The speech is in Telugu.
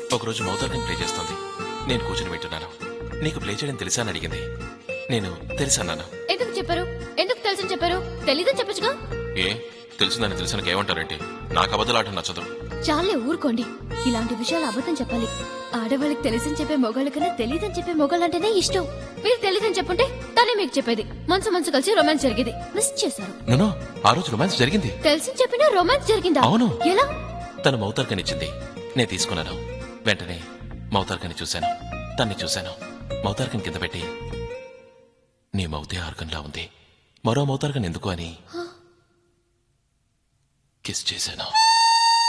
ఒకరోజు మౌతార్కని ప్లే చేస్తుంది నేను కూర్చుని వింటున్నాను నీకు ప్లే చేయడం తెలుసా అని అడిగింది నేను తెలుసన్నాను ఎందుకు చెప్పారు ఎందుకు తెలుసని చెప్పారు తెలీదని చెప్పచ్చుగా ఏ తెలిసిందని తెలిసిన ఏమంటారేంటి నాకు అబద్ధలాట నచ్చదు చాలే ఊరుకోండి ఇలాంటి విషయాలు అబద్ధం చెప్పాలి ఆడవాళ్ళకి తెలిసని చెప్పే మొగాళ్ళ కన్నా తెలియదని చెప్పే మొగాళ్ళంటేనే ఇష్టం మీరు తెలియదని చెప్పుంటే తనే మీకు చెప్పేది మనసు మనసు కలిసి రొమాన్స్ జరిగేది మిస్ చేశారు నో ఆ రోజు రొమాన్స్ జరిగింది తెలిసి చెప్పినా రొమాన్స్ జరిగిందా అవును. ఎలా తను మౌతార్కనిచ్చింది నేను తీసుకున్నాను వెంటనే మౌతార్కని చూశాను తన్ని చూశాను మౌతార్కని కింద పెట్టి నీ మౌతే ఆర్గన్లా ఉంది మరో మౌతార్కని ఎందుకు అని కిస్ చేశాను